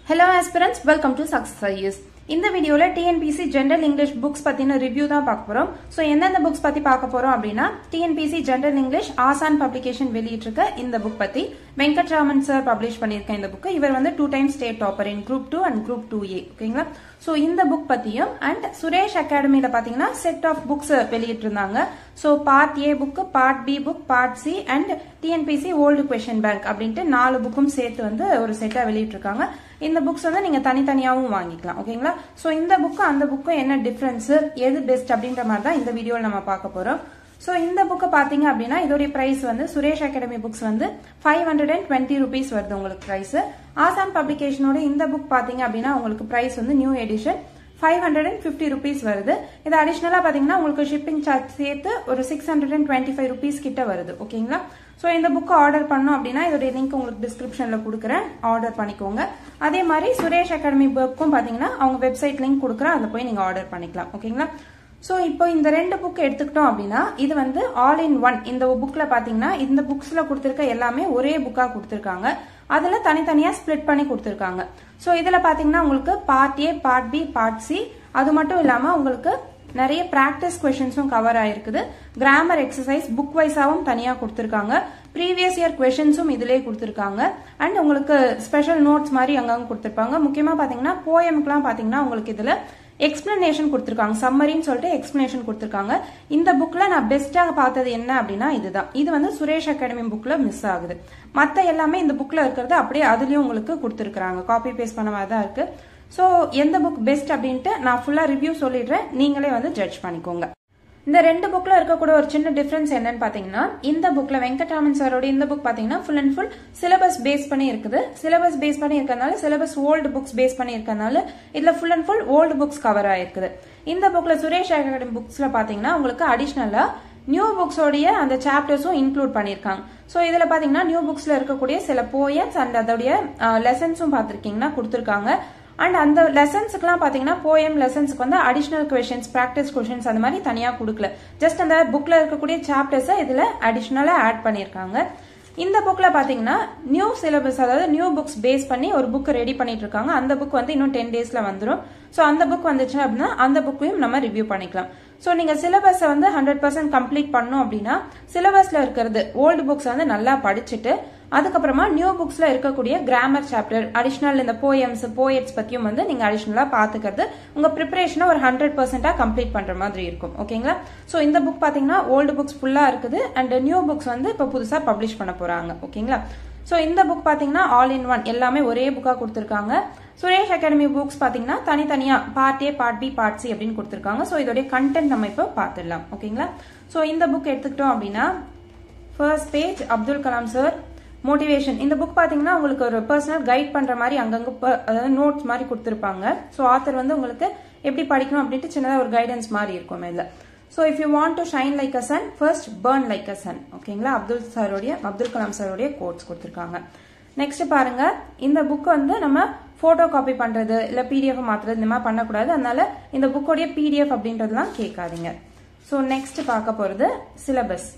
hello aspirants welcome to success IS இந்த வீடியோவில் TNPSC general English books பற்றின review தான் பார்க்க போகிறோம் ஸோ எந்தெந்த புக்ஸ் பற்றி பார்க்க போகிறோம் அப்படின்னா TNPSC general English Aasaan publication வெளியிட்டிருக்க இந்த புக் பற்றி வெங்கட்ராமன் சார் பப்ளிஷ் பண்ணியிருக்க இந்த புக்கு இவர் வந்து two time state topper in group two and group two A ஓகேங்களா ஸோ இந்த புக் பற்றியும் அண்ட் சுரேஷ் அகாடமியில் பார்த்தீங்கன்னா செட் ஆஃப் புக்ஸ் வெளியிட்டிருந்தாங்க so part A book part B book part C and TNPSC old question bank அப்படின்ட்டு நாலு புக்கும் சேர்த்து வந்து ஒரு செட்டாக வெளியிட்டிருக்காங்க இந்த புக்ஸ் வந்து நீங்கள் தனித்தனியாகவும் வாங்கிக்கலாம் ஓகேங்களா ஸோ இந்த புக்கும் அந்த புக்கும் என்ன டிஃப்ரென்ஸு எது பெஸ்ட் அப்படின்ற மாதிரி தான் இந்த வீடியோவில் நம்ம பார்க்க போகிறோம் ஸோ இந்த புக்கை பார்த்தீங்க அப்படின்னா இதோடைய ப்ரைஸ் வந்து சுரேஷ் அகாடமி புக்ஸ் வந்து five hundred and twenty rupees வருது உங்களுக்கு ப்ரைஸ் ஆசான் பப்ளிகேஷனோட இந்த புக் பார்த்தீங்க அப்படின்னா உங்களுக்கு ப்ரைஸ் வந்து new edition five hundred and fifty rupees வருது இது அடிஷ்னலாக பார்த்தீங்கன்னா உங்களுக்கு ஷிப்பிங் சார்ஜ் சேர்த்து ஒரு six hundred and twenty five rupees கிட்ட வருது ஓகேங்களா ஸோ இந்த புக்கு ஆர்டர் பண்ணோம் அப்படின்னா இதோடைய லிங்க் உங்களுக்கு டிஸ்கிரிப்ஷனில் கொடுக்குறேன் ஆர்டர் பண்ணிக்கோங்க அதே மாதிரி சுரேஷ் அகாடமி புக்கும் பார்த்தீங்கன்னா அவங்க வெப்சைட் லிங்க் கொடுக்குறேன் அதில் போய் நீங்கள் ஆர்டர் பண்ணிக்கலாம் ஓகேங்களா ஸோ இப்போ இந்த ரெண்டு புக் எடுத்துக்கிட்டோம் அப்படின்னா இது வந்து ஆல் இன் ஒன் இந்த புக்கில் பார்த்தீங்கன்னா இந்த புக்ஸில் கொடுத்துருக்க எல்லாமே ஒரே புக்காக கொடுத்துருக்காங்க அதில் தனித்தனியாக ஸ்ப்ளிட் பண்ணி கொடுத்துருக்காங்க ஸோ இதில் பார்த்தீங்கன்னா உங்களுக்கு part A part B part C அது மட்டும் இல்லாமல் உங்களுக்கு நிறைய ப்ராக்டிஸ் கொஷின்ஸும் கவர் ஆயிருக்குது கிராமர் எக்ஸசைஸ் புக் வைஸாகவும் தனியாக கொடுத்துருக்காங்க ப்ரீவியஸ் இயர் கொஷின்ஸும் இதிலே கொடுத்துருக்காங்க அண்ட் உங்களுக்கு ஸ்பெஷல் நோட்ஸ் மாதிரி அங்கங்கே கொடுத்துருப்பாங்க முக்கியமாக பார்த்தீங்கன்னா போயமுக்குலாம் பார்த்தீங்கன்னா உங்களுக்கு இதில் எக்ஸ்பிளனேஷன் கொடுத்துருக்காங்க சம்மரின்னு சொல்லிட்டு எக்ஸ்பிளனேஷன் கொடுத்துருக்காங்க இந்த புக்கில் நான் பெஸ்ட்டாக பார்த்தது என்ன அப்படின்னா இதுதான் இது வந்து சுரேஷ் அகாடமி புக்கில் மிஸ் ஆகுது மற்ற எல்லாமே இந்த புக்கில் இருக்கிறது அப்படியே அதுலேயும் உங்களுக்கு கொடுத்துருக்குறாங்க காப்பி பேஸ்ட் பண்ண மாதிரி தான் இருக்குது ஸோ எந்த புக் பெஸ்ட் அப்படின்ட்டு நான் ஃபுல்லாக ரிவ்யூ சொல்லிடுறேன் நீங்களே வந்து ஜட்ஜ் பண்ணிக்கோங்க இந்த ரெண்டு புக்ல இருக்கக்கூடிய ஒரு சின்ன டிஃபரன்ஸ் என்னன்னு பாத்தீங்கன்னா இந்த புக்ல வெங்கட்ராமன் சாரோட இந்த புக் பாத்தீங்கன்னா full and full syllabus base பண்ணி இருக்குது சிலபஸ் பேஸ் பண்ணி இருக்கிறதுனால சிலபஸ் ஓல்டு புக்ஸ் பேஸ் பண்ணி இருக்கிறதுனால இதுல full and full old books cover ஆயிருக்குது இந்த புக்ல சுரேஷ் அகாடமி புக்ஸ்ல பாத்தீங்கன்னா உங்களுக்கு அடிஷ்னலா நியூ புக்ஸோடைய அந்த சாப்டர்ஸும் இன்க்ளூட் பண்ணியிருக்காங்க ஸோ இதில் பார்த்தீங்கன்னா நியூ புக்ஸில் இருக்கக்கூடிய சில போயம்ஸ் அண்ட் அதோடைய லெசன்ஸும் பார்த்துருக்கீங்கன்னா கொடுத்துருக்காங்க அண்ட் அந்த லெசன்ஸுக்குலாம் பார்த்தீங்கன்னா போயம் லெசன்ஸுக்கு வந்து அடிஷ்னல் கொஷின்ஸ் ப்ராக்டிஸ் கொஷின்ஸ் அந்த மாதிரி தனியாக கொடுக்கல ஜஸ்ட் அந்த புக்கில் இருக்கக்கூடிய சாப்டர்ஸை இதில் அடிஷ்னலாக ஆட் பண்ணியிருக்காங்க இந்த புக்கில் பார்த்தீங்கன்னா நியூ சிலபஸ் அதாவது நியூ புக்ஸ் பேஸ் பண்ணி ஒரு புக் ரெடி பண்ணிட்டு இருக்காங்க அந்த புக் வந்து இன்னும் டென் டேஸில் வந்துடும் ஸோ அந்த புக் வந்துச்சு அப்படின்னா அந்த புக்கையும் நம்ம ரிவ்யூ பண்ணிக்கலாம் ஸோ நீங்கள் சிலபஸை வந்து ஹண்ட்ரட் பர்சன்ட் கம்ப்ளீட் பண்ணோம் அப்படின்னா சிலபஸில் இருக்கிறது ஓல்டு புக்ஸ் வந்து நல்லா படிச்சுட்டு அதுக்கப்புறமா நியூ புக்ஸ்ல இருக்கக்கூடிய கிராமர் சாப்டர் அடிஷ்னல் இந்த போயம்ஸ் போயட்ஸ் பத்தியும் வந்து நீங்க அடிஷ்னலா பாத்துக்கிறது உங்க ப்ரிப்பரேஷனை ஒரு ஹண்ட்ரட் பர்சன்டா கம்ப்ளீட் பண்ற மாதிரி இருக்கும் ஓகேங்களா ஸோ இந்த புக் பாத்தீங்கன்னா ஓல்டு புக்ஸ் ஃபுல்லா இருக்குது அண்ட் நியூ புக்ஸ் வந்து இப்போ புதுசா பப்ளிஷ் பண்ண போறாங்க ஓகேங்களா ஸோ இந்த புக் பார்த்தீங்கன்னா ஆல் இன் ஒன் எல்லாமே ஒரே புக்காக கொடுத்துருக்காங்க சுரேஷ் அகாடமி புக்ஸ் பார்த்தீங்கன்னா தனித்தனியாக part A part B part C அப்படின்னு கொடுத்துருக்காங்க ஸோ இதோடைய கண்டென்ட் நம்ம இப்போ பார்த்துடலாம் ஓகேங்களா ஸோ இந்த புக் எடுத்துக்கிட்டோம் அப்படின்னா first page Abdul Kalam sir motivation இந்த புக் பார்த்தீங்கன்னா உங்களுக்கு ஒரு பர்சனல் கைட் பண்ணுற மாதிரி அங்கங்கே அதாவது நோட்ஸ் மாதிரி கொடுத்துருப்பாங்க ஸோ ஆத்தர் வந்து உங்களுக்கு எப்படி படிக்கணும் அப்படின்ட்டு சின்னதாக ஒரு கைடன்ஸ் மாதிரி இருக்கும் இதில் so if you want to shine like a sun first burn like a sun ஓகேங்களா அப்துல் சாரோடைய அப்துல் கலாம் சாரோடைய கோட்ஸ் கொடுத்துருக்காங்க நெக்ஸ்ட் பாருங்க இந்த புக் வந்து நம்ம ஃபோட்டோ காப்பி பண்ணுறது இல்லை பிடிஎஃப் மாற்றுறது இந்த மாதிரி பண்ணக்கூடாது அதனால இந்த புக்கோடைய பிடிஎஃப் அப்படின்றதுலாம் கேட்காதீங்க ஸோ நெக்ஸ்ட் பார்க்க போகிறது சிலபஸ்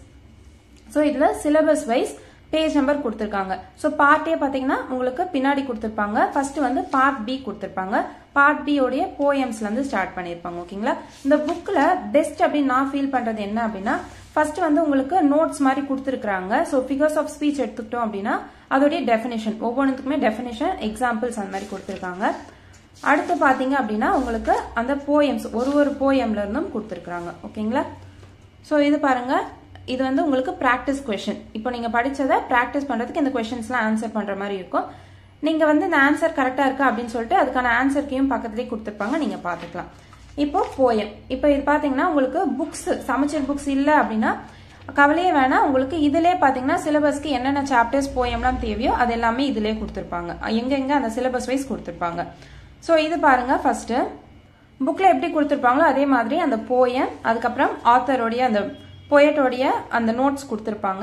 ஸோ இதில் சிலபஸ் வைஸ் பேஜ் நம்பர் கொடுத்துருக்காங்க ஸோ பார்ட் ஏ பார்த்தீங்கன்னா உங்களுக்கு பின்னாடி கொடுத்துருப்பாங்க ஃபர்ஸ்ட் வந்து பார்ட் பி கொடுத்துருப்பாங்க பார்ட் பி உடைய போயம்ஸ்ல இருந்து ஸ்டார்ட் பண்ணியிருப்பாங்க ஓகேங்களா இந்த புக்கில் பெஸ்ட் அப்படின்னு நான் ஃபீல் பண்ணுறது என்ன அப்படின்னா ஃபர்ஸ்ட் வந்து உங்களுக்கு நோட்ஸ் மாதிரி கொடுத்துருக்காங்க ஸோ ஃபிகர்ஸ் ஆஃப் ஸ்பீச் எடுத்துக்கிட்டோம் அப்படின்னா அதோடைய டெஃபினேஷன் ஒவ்வொன்றுத்துக்குமே டெஃபினேஷன் எக்ஸாம்பிள்ஸ் அந்த மாதிரி கொடுத்துருக்காங்க அடுத்து பார்த்தீங்க அப்படின்னா உங்களுக்கு அந்த போயம்ஸ் ஒரு ஒரு போயம்ல இருந்தும் கொடுத்துருக்காங்க ஓகேங்களா ஸோ இது பாருங்க இது வந்து உங்களுக்கு ப்ராக்டிஸ் கொஷின் இப்போ நீங்கள் படித்ததை ப்ராக்டிஸ் பண்ணுறதுக்கு இந்த கொஷின்ஸ்லாம் ஆன்சர் பண்ணுற மாதிரி இருக்கும் நீங்கள் வந்து இந்த ஆன்சர் கரெக்டாக இருக்கா அப்படின்னு சொல்லிட்டு அதுக்கான ஆன்சர்க்கையும் பக்கத்துலேயே கொடுத்துருப்பாங்க நீங்கள் பார்த்துக்கலாம் இப்போ போயம் இப்போ இது பார்த்தீங்கன்னா உங்களுக்கு புக்ஸ் சமைச்சர் புக்ஸ் இல்லை அப்படின்னா கவலையே வேணாம் உங்களுக்கு இதிலே பார்த்தீங்கன்னா சிலபஸ்க்கு என்னென்ன சாப்டர்ஸ் போயம்லாம் தேவையோ அது எல்லாமே இதிலே கொடுத்துருப்பாங்க எங்கெங்கே அந்த சிலபஸ் வைஸ் கொடுத்துருப்பாங்க ஸோ இது பாருங்க ஃபர்ஸ்ட் புக்கில் எப்படி கொடுத்துருப்பாங்களோ அதே மாதிரி அந்த போயம் அதுக்கப்புறம் ஆத்தருடைய அந்த போயட்டோடைய அந்த நோட்ஸ் கொடுத்துருப்பாங்க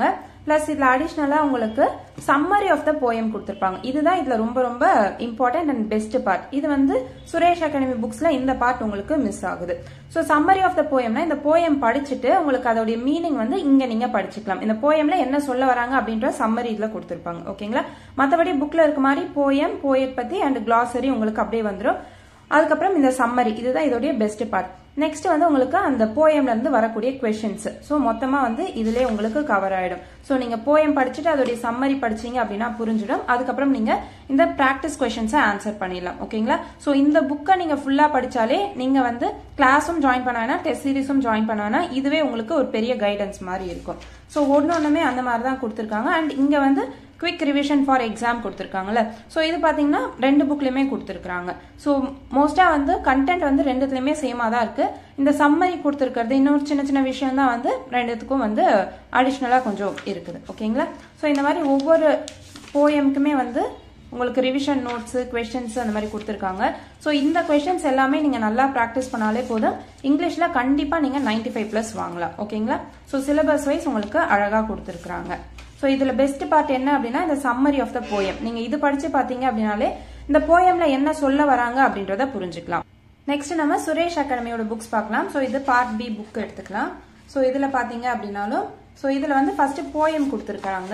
பிளஸ் இதுல அடிஷ்னலா உங்களுக்கு சம்மரி ஆஃப் த போயம் கொடுத்திருப்பாங்க இதுதான் இதுல ரொம்ப ரொம்ப இம்பார்ட்டன்ட் அண்ட் பெஸ்ட் பார்ட் இது வந்து சுரேஷ் அகாடமி புக்ஸ்ல இந்த பார்ட் உங்களுக்கு மிஸ் ஆகுது ஸோ சம்மரி ஆஃப் த போயம்னா இந்த போயம் படிச்சுட்டு உங்களுக்கு அதோடைய மீனிங் வந்து இங்க நீங்க படிச்சுக்கலாம் இந்த போயம்ல என்ன சொல்ல வராங்க அப்படின்ற சம்மரி இதுல கொடுத்திருப்பாங்க ஓகேங்களா மற்றபடி புக்ல இருக்க மாதிரி போயம் போயட் பத்தி அண்ட் கிளாசரி உங்களுக்கு அப்படியே வந்துடும் அதுக்கப்புறம் இந்த சம்மரி இதுதான் இதோடைய பெஸ்ட் பார்ட் நெக்ஸ்ட் வந்து உங்களுக்கு அந்த போயம்ல இருந்து வரக்கூடிய கொஷின்ஸ் ஸோ மொத்தமா வந்து இதுலயே உங்களுக்கு கவர் ஆயிடும் ஸோ நீங்க போயம் படிச்சுட்டு அதோடைய சம்மரி படிச்சீங்க அப்படின்னா புரிஞ்சிடும் அதுக்கப்புறம் நீங்க இந்த ப்ராக்டிஸ் கொஷின்ஸை ஆன்சர் பண்ணிடலாம் ஓகேங்களா ஸோ இந்த புக்கை நீங்க ஃபுல்லா படிச்சாலே நீங்க வந்து கிளாஸும் ஜாயின் பண்ண வேணாம் டெஸ்ட் சீரிஸும் ஜாயின் பண்ண வேணாம் இதுவே உங்களுக்கு ஒரு பெரிய கைடன்ஸ் மாதிரி இருக்கும் ஸோ ஒன்று ஒன்றுமே அந்த மாதிரி தான் கொடுத்துருக்காங்க அண்ட் இங்க வந்து குவிக் ரிவிஷன் ஃபார் எக்ஸாம் கொடுத்துருக்காங்கல்ல ஸோ இது பார்த்தீங்கன்னா ரெண்டு புக்லையுமே கொடுத்துருக்காங்க ஸோ மோஸ்ட்டாக வந்து கண்டென்ட் வந்து ரெண்டுத்துலையுமே சேமாக தான் இருக்கு இந்த சம்மரி கொடுத்துருக்கிறது இன்னொரு சின்ன சின்ன விஷயம் தான் வந்து ரெண்டுத்துக்கும் வந்து அடிஷ்னலாக கொஞ்சம் இருக்குது ஓகேங்களா ஸோ இந்த மாதிரி ஒவ்வொரு போயமுக்குமே வந்து உங்களுக்கு ரிவிஷன் நோட்ஸ் கொஷின்ஸ் அந்த மாதிரி கொடுத்துருக்காங்க ஸோ இந்த கொஷின்ஸ் எல்லாமே நீங்கள் நல்லா ப்ராக்டிஸ் பண்ணாலே போதும் இங்கிலீஷில் கண்டிப்பாக நீங்கள் நைன்டி ஃபைவ் ப்ளஸ் வாங்கலாம் ஓகேங்களா ஸோ சிலபஸ் வைஸ் உங்களுக்கு அழகாக கொடுத்துருக்குறாங்க ஸோ இதில் பெஸ்ட் பார்ட் என்ன அப்படின்னா இந்த சம்மரி ஆஃப் த போயம் நீங்கள் இது படித்து பார்த்தீங்க அப்படின்னாலே இந்த போயம்ல என்ன சொல்ல வராங்க அப்படின்றத புரிஞ்சுக்கலாம் நெக்ஸ்ட் நம்ம சுரேஷ் அகாடமியோட புக்ஸ் பார்க்கலாம் ஸோ இது பார்ட் பி புக் எடுத்துக்கலாம் ஸோ இதில் பார்த்தீங்க அப்படின்னாலும் ஸோ இதில் வந்து ஃபர்ஸ்ட் போயம் கொடுத்துருக்காங்க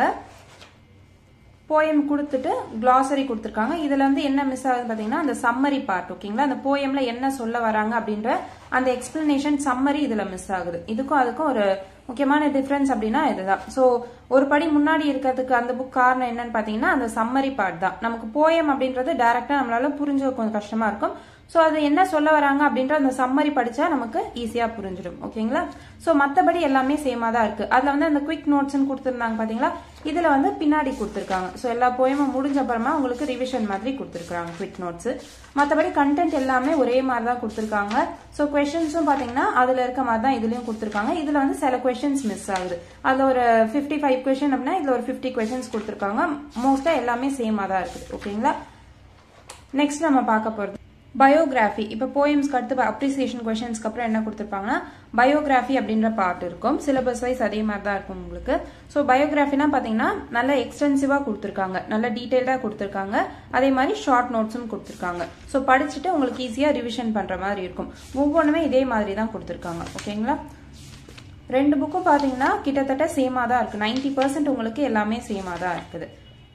போயம் கொடுத்துட்டு கிளாசரி கொடுத்துருக்காங்க இதுல வந்து என்ன மிஸ் ஆகுது பாத்தீங்கன்னா அந்த சம்மரி பார்ட் ஓகேங்களா அந்த போயம்ல என்ன சொல்ல வராங்க அப்படின்ற அந்த எக்ஸ்பிளனேஷன் சம்மரி இதுல மிஸ் ஆகுது இதுக்கும் அதுக்கும் ஒரு முக்கியமான டிஃபரன்ஸ் அப்படின்னா இதுதான் ஸோ ஒரு படி முன்னாடி இருக்கிறதுக்கு அந்த புக் காரணம் என்னன்னு பாத்தீங்கன்னா அந்த சம்மரி பார்ட் தான் நமக்கு போயம் அப்படின்றது டைரக்டா நம்மளால புரிஞ்ச கொஞ்சம் கஷ்டமா இருக்கும் ஸோ அது என்ன சொல்ல வராங்க அப்படின்ற அந்த சம்மரி படிச்சா நமக்கு ஈஸியா புரிஞ்சிடும் ஓகேங்களா ஸோ மற்றபடி எல்லாமே சேமா தான் இருக்கு அதுல வந்து அந்த குவிக் நோட்ஸ்னு கொடுத்துருந்தாங்க பாத்தீங்களா இதுல வந்து பின்னாடி கொடுத்துருக்காங்க ஸோ எல்லா போயமும் முடிஞ்ச அப்புறமா உங்களுக்கு ரிவிஷன் மாதிரி கொடுத்துருக்காங்க குவிக் நோட்ஸ் மற்றபடி கண்டென்ட் எல்லாமே ஒரே மாதிரி தான் கொடுத்துருக்காங்க ஸோ கொஷின்ஸும் பாத்தீங்கன்னா அதுல இருக்க மாதிரி தான் இதுலயும் கொடுத்துருக்காங்க இதுல வந்து சில கொஷின்ஸ் மிஸ் ஆகுது அதுல ஒரு ஃபிஃப்டி ஃபைவ் கொஷின் அப்படின்னா இதுல ஒரு ஃபிஃப்டி கொஷின்ஸ் கொடுத்துருக்காங்க மோஸ்டா எல்லாமே சேமா தான் இருக்குது ஓகேங்களா நெக்ஸ்ட் நம்ம பார்க்க போறது பயோகிராஃபி இப்போ போயம்ஸ்க்கு அடுத்து அப்ரிசியேஷன் கொஷின்ஸ்க்கு அப்புறம் என்ன கொடுத்துருப்பாங்கன்னா பயோகிராஃபி அப்படின்ற பார்ட் இருக்கும் சிலபஸ் வைஸ் அதே மாதிரி தான் இருக்கும் உங்களுக்கு ஸோ பயோகிராஃபினா பார்த்தீங்கன்னா நல்ல எக்ஸ்டென்சிவாக கொடுத்துருக்காங்க நல்ல டீட்டெயில்டாக கொடுத்துருக்காங்க அதே மாதிரி ஷார்ட் நோட்ஸும் கொடுத்துருக்காங்க ஸோ படிச்சுட்டு உங்களுக்கு ஈஸியாக ரிவிஷன் பண்ணுற மாதிரி இருக்கும் ஒவ்வொன்றுமே இதே மாதிரி தான் கொடுத்துருக்காங்க ஓகேங்களா ரெண்டு புக்கும் பார்த்தீங்கன்னா கிட்டத்தட்ட சேமாக தான் இருக்கு நைன்டி பர்சன்ட் உங்களுக்கு எல்லாமே சேமாக தான் இருக்குது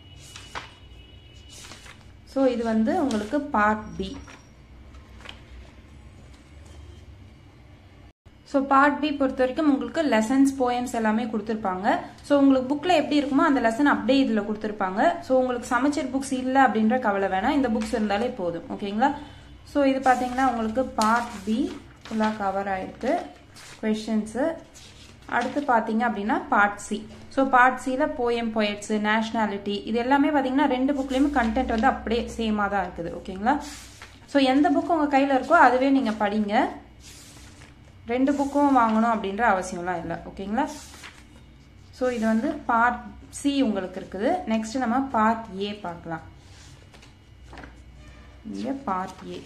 ஸோ இது வந்து உங்களுக்கு part B so part B பொறுத்த வரைக்கும் உங்களுக்கு லெசன்ஸ் போயம்ஸ் எல்லாமே கொடுத்துருப்பாங்க ஸோ உங்களுக்கு புக்கில் எப்படி இருக்குமோ அந்த லெசன் அப்படியே இதில் கொடுத்துருப்பாங்க ஸோ உங்களுக்கு சமச்சீர் புக்ஸ் இல்லை அப்படின்ற கவலை வேணாம் இந்த புக்ஸ் இருந்தாலே போதும் ஓகேங்களா ஸோ இது பார்த்தீங்கன்னா உங்களுக்கு பார்ட் பி ஃபுல்லாக கவர் ஆயிருக்கு கொஷின்ஸு அடுத்து பார்த்தீங்க அப்படின்னா பார்ட் சி ஸோ பார்ட் சியில் போயம் போயட்ஸு நேஷ்னாலிட்டி இது எல்லாமே பார்த்தீங்கன்னா ரெண்டு புக்லேயுமே கண்டென்ட் வந்து அப்படியே சேமாக தான் இருக்குது ஓகேங்களா ஸோ எந்த புக் உங்கள் கையில் இருக்கோ அதுவே நீங்கள் படிங்க ரெண்டு புக்கும் வாங்கணும் அப்படின்ற அவசியம்லாம் இல்லை ஓகேங்களா ஸோ இது வந்து பார்ட் சி உங்களுக்கு இருக்குது நெக்ஸ்ட் நம்ம பார்ட் ஏ பார்க்கலாம் இங்கே பார்ட் ஏ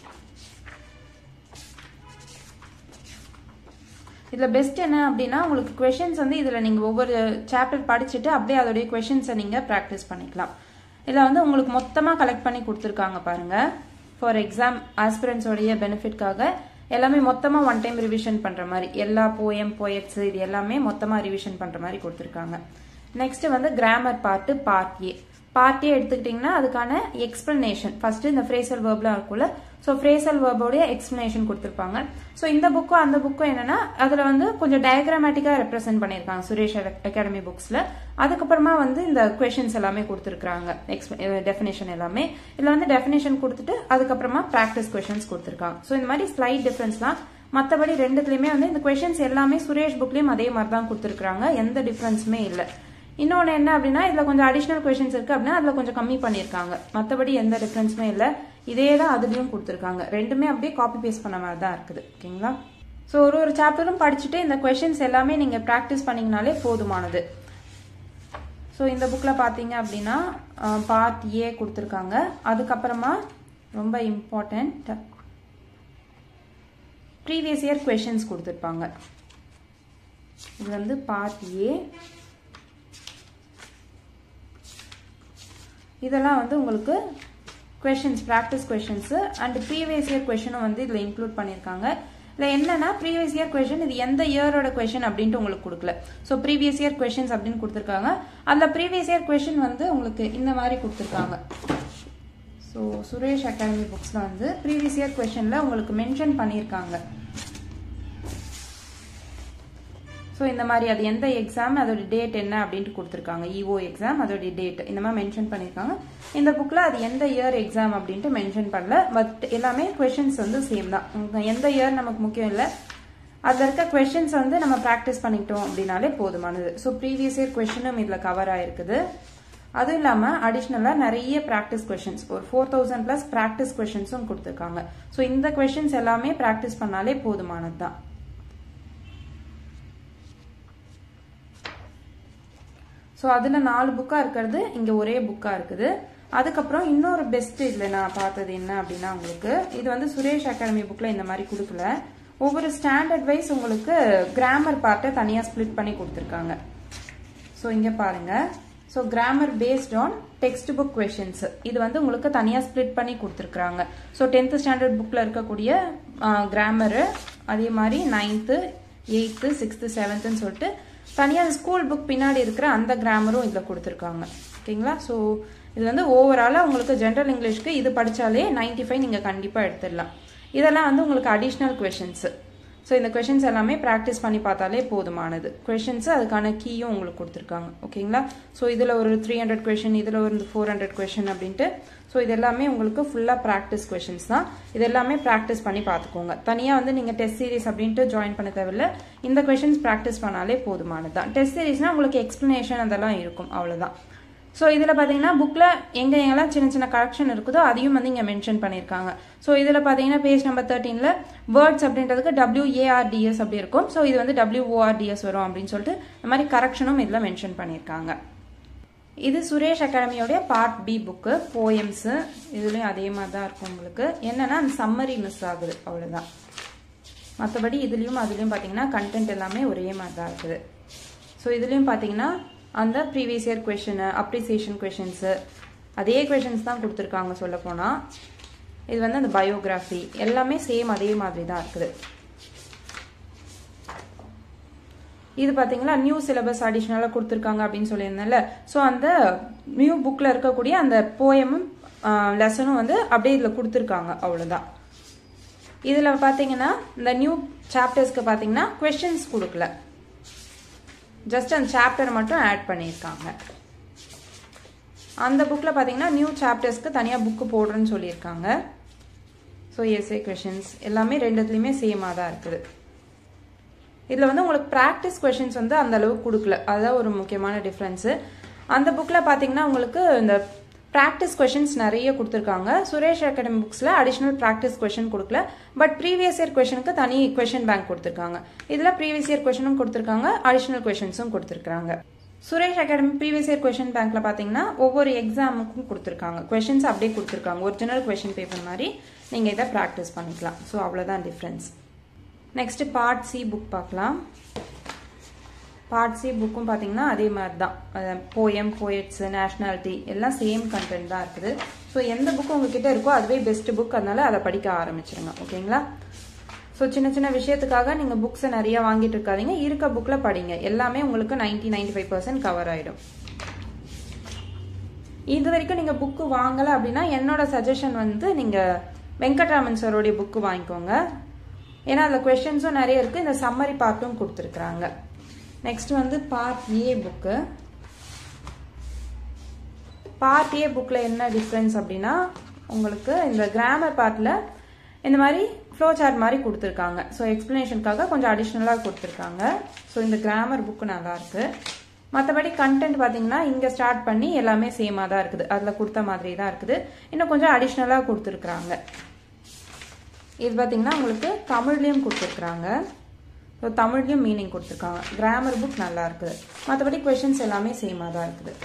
இதில் பெஸ்ட் என்ன அப்படின்னா உங்களுக்கு கொஷின்ஸ் வந்து இதில் நீங்கள் ஒவ்வொரு சாப்டர் படிச்சுட்டு அப்படியே அதோடைய கொஷின்ஸை நீங்கள் ப்ராக்டிஸ் பண்ணிக்கலாம் இதில் வந்து உங்களுக்கு மொத்தமாக கலெக்ட் பண்ணி கொடுத்துருக்காங்க பாருங்கள் ஃபார் எக்ஸாம் ஆஸ்பிரன்ஸோடைய பெனிஃபிட்காக எல்லாமே மொத்தமாக ஒன் டைம் ரிவிஷன் பண்ணுற மாதிரி எல்லா போயம் போயட்ஸ் இது எல்லாமே மொத்தமாக ரிவிஷன் பண்ணுற மாதிரி கொடுத்துருக்காங்க நெக்ஸ்ட் வந்து grammar part part A part A எடுத்துக்கிட்டிங்கன்னா அதுக்கான எக்ஸ்பிளனேஷன் ஃபர்ஸ்ட் இந்த ஃப்ரேசல் வேர்ப்லாம் இருக்கும்ல ஸோ ஃப்ரேசல் வேர்போடைய எக்ஸ்பிளனேஷன் கொடுத்துருப்பாங்க ஸோ இந்த புக்கும் அந்த புக்கும் என்னன்னா அதில் வந்து கொஞ்சம் டயக்ராமேட்டிக்காக ரெப்ரசென்ட் பண்ணியிருக்காங்க சுரேஷ் அகாடமி புக்ஸில் அதுக்கப்புறமா வந்து இந்த கொஷின்ஸ் எல்லாமே கொடுத்துருக்காங்க டெஃபினேஷன் எல்லாமே இதில் வந்து டெஃபினேஷன் கொடுத்துட்டு அதுக்கப்புறமா ப்ராக்டிஸ் கொஷின்ஸ் கொடுத்துருக்காங்க ஸோ இந்த மாதிரி ஸ்லைட் டிஃப்ரென்ஸ்லாம் மற்றபடி ரெண்டுத்துலையுமே வந்து இந்த கொஷின்ஸ் எல்லாமே சுரேஷ் புக்லேயும் அதே மாதிரி தான் கொடுத்துருக்காங்க எந்த டிஃப்ரென்ஸுமே இல்லை இன்னொன்று என்ன அப்படின்னா இதில் கொஞ்சம் அடிஷ்னல் கொஷின்ஸ் இருக்குது அப்படின்னா அதில் கொஞ்சம் கம்மி பண்ணியிருக்காங்க மற்றபடி எந்த டிஃப்ரென்ஸுமே இல்லை இதே தான் அதுலேயும் கொடுத்துருக்காங்க ரெண்டுமே அப்படியே காப்பி பேஸ்ட் பண்ண மாதிரி தான் இருக்குது ஓகேங்களா ஸோ ஒரு ஒரு சாப்டரும் படிச்சுட்டு இந்த கொஷின்ஸ் எல்லாமே நீங்கள் ப்ராக்டிஸ் பண்ணிங்கனாலே போதுமானது ஸோ இந்த புக்கில் பார்த்தீங்க அப்படின்னா பார்ட் ஏ கொடுத்துருக்காங்க அதுக்கப்புறமா ரொம்ப இம்பார்ட்டண்ட் ப்ரீவியஸ் இயர் கொஷின்ஸ் கொடுத்துருப்பாங்க இது வந்து பார்ட் ஏ இதெல்லாம் வந்து உங்களுக்கு questions practice questions and previous year கொஷினும் வந்து இதில் இன்க்ளூட் பண்ணியிருக்காங்க இல்லை என்னன்னா ப்ரீவியஸ் இயர் கொஷின் இது எந்த இயரோட கொஷின் அப்படின்ட்டு உங்களுக்கு கொடுக்கல ஸோ ப்ரீவியஸ் இயர் கொஷின்ஸ் அப்படின்னு கொடுத்துருக்காங்க அதில் ப்ரீவியஸ் இயர் கொஷின் வந்து உங்களுக்கு இந்த மாதிரி கொடுத்துருக்காங்க ஸோ சுரேஷ் அகாடமி புக்ஸில் வந்து ப்ரீவியஸ் இயர் கொஷனில் உங்களுக்கு மென்ஷன் பண்ணியிருக்காங்க ஸோ இந்த மாதிரி அது எந்த எக்ஸாம் அதோட டேட் என்ன அப்படின்ட்டு கொடுத்துருக்காங்க இஓ எக்ஸாம் அதோட டேட் இந்த மாதிரி மென்ஷன் பண்ணியிருக்காங்க இந்த புக்கில் அது எந்த இயர் எக்ஸாம் அப்படின்ட்டு மென்ஷன் பண்ணல பட் எல்லாமே கொஷின்ஸ் வந்து சேம் தான் எந்த இயர் நமக்கு முக்கியம் இல்லை அதில் இருக்க கொஷின்ஸ் வந்து நம்ம ப்ராக்டிஸ் பண்ணிக்கிட்டோம் அப்படின்னாலே போதுமானது ஸோ ப்ரீவியஸ் இயர் கொஷினும் இதில் கவர் ஆயிருக்குது அதுவும் இல்லாமல் அடிஷ்னலாக நிறைய ப்ராக்டிஸ் கொஷின்ஸ் ஒரு ஃபோர் தௌசண்ட் ப்ளஸ் ப்ராக்டிஸ் கொஷின்ஸும் கொடுத்துருக்காங்க ஸோ இந்த கொஷின்ஸ் எல்லாமே ப்ராக்டிஸ் பண்ணாலே போதுமானது தான் ஸோ அதில் நாலு புக்காக இருக்கிறது இங்கே ஒரே புக்காக இருக்குது அதுக்கப்புறம் இன்னொரு பெஸ்ட் இதில் நான் பார்த்தது என்ன அப்படின்னா உங்களுக்கு இது வந்து சுரேஷ் அகாடமி புக்கில் இந்த மாதிரி கொடுக்கல ஒவ்வொரு ஸ்டாண்டர்ட் வைஸ் உங்களுக்கு கிராமர் பார்ட்டை தனியாக ஸ்ப்ளிட் பண்ணி கொடுத்துருக்காங்க ஸோ இங்கே பாருங்கள் so grammar based on text book questions இது வந்து உங்களுக்கு தனியாக ஸ்ப்ளிட் பண்ணி கொடுத்துருக்குறாங்க ஸோ டென்த்து ஸ்டாண்டர்ட் புக்கில் இருக்கக்கூடிய கிராமரு அதே மாதிரி நைன்த்து எயித்து சிக்ஸ்த்து செவன்த்துன்னு சொல்லிட்டு தனியாக ஸ்கூல் புக் பின்னாடி இருக்கிற அந்த கிராமரும் இதில் கொடுத்துருக்காங்க ஓகேங்களா ஸோ இது வந்து ஓவராலாக உங்களுக்கு ஜென்ரல் இங்கிலீஷ்க்கு இது படித்தாலே நைன்டி ஃபைவ் நீங்கள் கண்டிப்பாக எடுத்துடலாம் இதெல்லாம் வந்து உங்களுக்கு அடிஷ்னல் கொஷின்ஸு ஸோ இந்த கொஷின்ஸ் எல்லாமே ப்ராக்டிஸ் பண்ணி பார்த்தாலே போதுமானது கொஷின்ஸு அதுக்கான கீயும் உங்களுக்கு கொடுத்துருக்காங்க ஓகேங்களா ஸோ இதில் ஒரு த்ரீ ஹண்ட்ரட் கொஷின் இதில் ஒரு ஃபோர் ஹண்ட்ரட் கொஷின் அப்படின்ட்டு ஸோ இது எல்லாமே உங்களுக்கு ஃபுல்லாக ப்ராக்டிஸ் கொஷின்ஸ் தான் இது எல்லாமே ப்ராக்டிஸ் பண்ணி பார்த்துக்கோங்க தனியாக வந்து நீங்கள் டெஸ்ட் சீரிஸ் அப்படின்ட்டு ஜாயின் பண்ண தேவையில்ல இந்த கொஷின்ஸ் ப்ராக்டிஸ் பண்ணாலே போதுமானது தான் டெஸ்ட் சீரிஸ்னால் உங்களுக்கு எக்ஸ்ப்ளனேஷன் அதெல்லாம் இருக்கும் அவ்வளோதான் ஸோ இதில் பார்த்தீங்கன்னா புக்கில் எங்கே எங்கெல்லாம் சின்ன சின்ன கரெக்ஷன் இருக்குதோ அதையும் வந்து இங்கே மென்ஷன் பண்ணியிருக்காங்க ஸோ இதில் பார்த்தீங்கன்னா பேஜ் நம்பர் தேர்ட்டீனில் வேர்ட்ஸ் அப்படின்றதுக்கு டபிள்யூஏஆர்டிஎஸ் அப்படி இருக்கும் ஸோ இது வந்து டபிள்யூஓஆர்டிஎஸ் வரும் அப்படின்னு சொல்லிட்டு இந்த மாதிரி கரெக்ஷனும் இதில் மென்ஷன் பண்ணியிருக்காங்க இது சுரேஷ் அகாடமியோடைய பார்ட் பி புக்கு போயம்ஸு இதுலேயும் அதே மாதிரி தான் இருக்கும் உங்களுக்கு என்னன்னா அந்த சம்மரி மிஸ் ஆகுது அவ்வளோதான் மற்றபடி இதுலேயும் அதுலேயும் பார்த்தீங்கன்னா கண்டென்ட் எல்லாமே ஒரே மாதிரி தான் இருக்குது ஸோ இதுலேயும் பார்த்தீங்கன்னா அந்த previous year question appreciation questions அதே கொஷின்ஸ் தான் கொடுத்துருக்காங்க சொல்ல போனால் இது வந்து அந்த பயோகிராஃபி எல்லாமே சேம் அதே மாதிரி தான் இருக்குது இது பார்த்தீங்களா நியூ சிலபஸ் அடிஷ்னலாக கொடுத்துருக்காங்க அப்படின்னு சொல்லியிருந்தேன்ல ஸோ அந்த நியூ புக்கில் இருக்கக்கூடிய அந்த போயமும் லெசனும் வந்து அப்படியே இதில் கொடுத்துருக்காங்க அவ்வளோதான் இதில் பார்த்தீங்கன்னா இந்த நியூ சாப்டர்ஸ்க்கு பார்த்தீங்கன்னா கொஷின்ஸ் கொடுக்கல ஜஸ்ட் அந்த சாப்டர் மட்டும் ஆட் பண்ணியிருக்காங்க அந்த புக்கில் பார்த்தீங்கன்னா நியூ சாப்டர்ஸ்க்கு தனியாக புக்கு போடுறேன்னு சொல்லியிருக்காங்க ஸோ எஸ்ஏ கொஷின்ஸ் எல்லாமே ரெண்டுத்துலேயுமே சேமாக தான் இருக்குது இதில் வந்து உங்களுக்கு ப்ராக்டிஸ் கொஷின்ஸ் வந்து அந்த அளவுக்கு கொடுக்கல அதுதான் ஒரு முக்கியமான டிஃப்ரென்ஸு அந்த புக்கில் பார்த்தீங்கன்னா உங்களுக்கு இந்த ப்ராக்டிஸ் கொஷின்ஸ் நிறைய கொடுத்துருக்காங்க சுரேஷ் அகாடமி புக்ஸில் அடிஷ்னல் ப்ராக்டிஸ் கொஷின் கொடுக்கல பட் ப்ரீவியஸ் இயர் கொஷனுக்கு தனி கொஷின் பேங்க் கொடுத்துருக்காங்க இதில் ப்ரீவியஸ் இயர் கொஷனும் கொடுத்துருக்காங்க அடிஷ்னல் கொஷின்ஸும் கொடுத்துருக்காங்க Suresh academy previous year question பேங்க்ல பார்த்தீங்கன்னா ஒவ்வொரு எக்ஸாமுக்கும் கொடுத்துருக்காங்க கொஷின்ஸ் அப்படியே கொடுத்துருக்காங்க ஒரிஜினல் கொஷின் பேப்பர் மாதிரி நீங்கள் இதை ப்ராக்டிஸ் பண்ணிக்கலாம் ஸோ அவ்வளோதான் difference next part C book பார்க்கலாம் பார்ட் சி புக்கும் பார்த்தீங்கன்னா அதே மாதிரி தான் போயம் போயட்ஸ் நேஷ்னாலிட்டி எல்லாம் சேம் கண்டென்ட் தான் இருக்குது ஸோ எந்த புக் உங்ககிட்ட இருக்கோ அதுவே பெஸ்ட் புக் அதனால அதை படிக்க ஆரம்பிச்சிருங்க ஓகேங்களா ஸோ சின்ன சின்ன விஷயத்துக்காக நீங்கள் புக்ஸை நிறைய வாங்கிட்டு இருக்காதீங்க இருக்க புக்கில் படிங்க எல்லாமே உங்களுக்கு ninety ninety five percent cover ஆகிடும் இது வரைக்கும் நீங்கள் புக்கு வாங்கலை அப்படின்னா என்னோட சஜஷன் வந்து நீங்கள் வெங்கட்ராமன் சாரோடைய புக்கு வாங்கிக்கோங்க ஏன்னா அதில் கொஷின்ஸும் நிறைய இருக்குது இந்த சம்மரி பார்ட்டும் கொடுத்துருக்குறாங்க நெக்ஸ்ட் வந்து part A book part A புக்கில் என்ன டிஃப்ரென்ஸ் அப்படின்னா உங்களுக்கு இந்த கிராமர் பார்ட்டில் இந்த மாதிரி ஃப்ளோ சார்ட் மாதிரி கொடுத்துருக்காங்க ஸோ எக்ஸ்ப்ளனேஷனுக்காக கொஞ்சம் அடிஷ்னலாக கொடுத்துருக்காங்க ஸோ இந்த கிராமர் புக்கு நல்லாயிருக்கு மற்றபடி கண்டென்ட் பார்த்தீங்கன்னா இங்கே ஸ்டார்ட் பண்ணி எல்லாமே சேமாக தான் இருக்குது அதில் கொடுத்த மாதிரி தான் இருக்குது இன்னும் கொஞ்சம் அடிஷ்னலாக கொடுத்துருக்குறாங்க இது பார்த்தீங்கன்னா உங்களுக்கு தமிழ்லேயும் கொடுத்துருக்குறாங்க ஸோ தமிழ்லேயும் மீனிங் கொடுத்துருக்காங்க கிராமர் புக் நல்லா இருக்குது மற்றபடி கொஷின்ஸ் எல்லாமே சேமாக தான் இருக்குது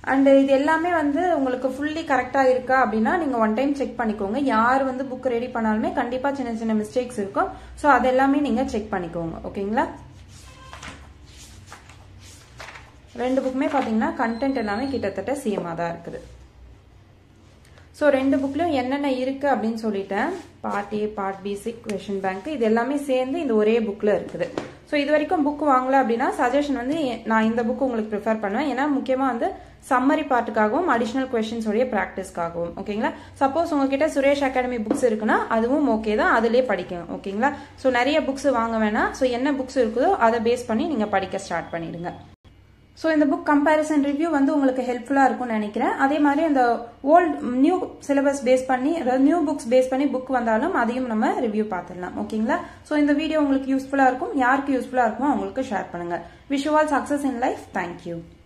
அண்ட் இது எல்லாமே வந்து உங்களுக்கு ஃபுல்லி கரெக்டா இருக்கா அப்படின்னா நீங்க ஒன் டைம் செக் பண்ணிக்கோங்க யார் வந்து புக் ரெடி பண்ணாலுமே கண்டிப்பா சின்ன சின்ன மிஸ்டேக்ஸ் இருக்கும் ஸோ அது எல்லாமே நீங்க செக் பண்ணிக்கோங்க ஓகேங்களா ரெண்டு புக்குமே பாத்தீங்கன்னா கண்டென்ட் எல்லாமே கிட்டத்தட்ட சேமா தான் இருக்குது ஸோ ரெண்டு புக்லயும் என்னென்ன இருக்கு அப்படின்னு சொல்லிட்டேன் part A part B C question bank இது எல்லாமே சேர்ந்து இந்த ஒரே புக்ல இருக்குது ஸோ இது வரைக்கும் புக் வாங்கல அப்படின்னா சஜஷன் வந்து நான் இந்த புக் உங்களுக்கு ப்ரிஃபர் பண்ணுவேன் ஏன்னா முக்கியமா வந்து சம்மரி பார்ட்டுக்காகவும் அடிஷனல் கொஸ்டின்ஸ் உடைய ப்ராக்டிஸ்க்காகவும் ஓகேங்களா சப்போஸ் உங்ககிட்ட சுரேஷ் அகாடமி புக்ஸ் இருக்குன்னா அதுவும் ஓகே தான் அதிலே படிக்கணும் ஓகேங்களா ஸோ நிறைய புக்ஸ் வாங்க வேணாம் ஸோ என்ன புக்ஸ் இருக்குதோ அதை பேஸ் பண்ணி நீங்க படிக்க ஸ்டார்ட் பண்ணிடுங்க ஸோ இந்த புக் கம்பேரிசன் ரிவ்யூ வந்து உங்களுக்கு ஹெல்ப்ஃபுல்லாக இருக்கும்னு நினைக்கிறேன் அதே மாதிரி இந்த ஓல்ட் நியூ சிலபஸ் பேஸ் பண்ணி அதாவது நியூ புக்ஸ் பேஸ் பண்ணி புக் வந்தாலும் அதையும் நம்ம ரிவ்யூ பார்த்துடலாம் ஓகேங்களா ஸோ இந்த வீடியோ உங்களுக்கு யூஸ்ஃபுல்லாக இருக்கும் யாருக்கு யூஸ்ஃபுல்லாக இருக்குமோ அவங்களுக்கு ஷேர் பண்ணுங்க wish all success in life thank you